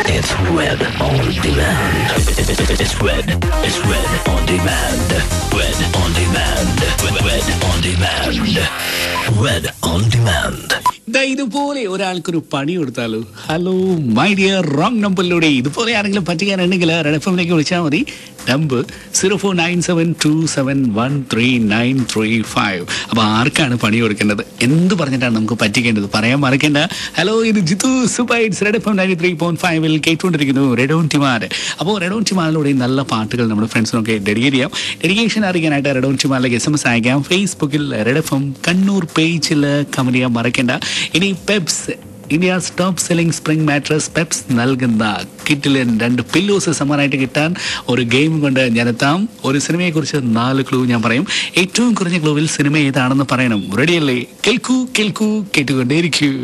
It's Red on demand. It's Red. It's Red on demand. Red on demand. Red on demand. Red on demand. ദാ ഇതുപോലെ ഒരാൾക്കൊരു പണി കൊടുത്താലോ hello my dear wrong നമ്പറിലൂടെ ഇതുപോലെ ആരെങ്കിലും പറ്റിക്കാനുണ്ടെങ്കിൽ റെഡ് എഫ് എമ്മിലേക്ക് വിളിച്ചാൽ മതി number zero four nine seven two seven one three nine three five അപ്പോൾ ആർക്കാണ് പണി കൊടുക്കേണ്ടത് എന്ത് പറഞ്ഞിട്ടാണ് നമുക്ക് പറ്റിക്കേണ്ടത് പറയാൻ മറക്കേണ്ട ഹലോ ഇത് ജിത്തു സുബൈറ്റ്സ് red F M ninety three point ഫൈവിൽ കേട്ടുകൊണ്ടിരിക്കുന്നു റെഡോൺ ടിമാർ അപ്പോൾ റെഡോൺ ടിമാറിലൂടെ നല്ല പാട്ടുകൾ നമ്മുടെ ഫ്രണ്ട്സിനൊക്കെ ഡെഡിക്കേറ്റ് ചെയ്യാം ഡെഡിക്കേഷൻ അറിയിക്കാനായിട്ട് റെഡോൺ ടിമാറിലേക്ക് എസ് എം എസ് അയക്കാം ഫേസ്ബുക്കിൽ റെഡ് എഫ് എം കണ്ണൂർ പേജിൽ കമന്റ് ചെയ്യാൻ മറക്കേണ്ട ഇനി Peps India's top selling spring mattress Peps നൽകുന്ന കിറ്റിൽ രണ്ട് പില്ലോസ് സമ്മാനമായിട്ട് കിട്ടാൻ ഒരു ഗെയിം കൊണ്ട് ഞാനെത്താം ഒരു സിനിമയെക്കുറിച്ച് നാല് ക്ലൂ ഞാൻ പറയും ഏറ്റവും കുറഞ്ഞ ക്ലൂവിൽ സിനിമ ഏതാണെന്ന് പറയണം റെഡിയല്ലേ കേൾക്കൂ കേൾക്കൂ കേട്ടുകൊണ്ടേയിരിക്കൂ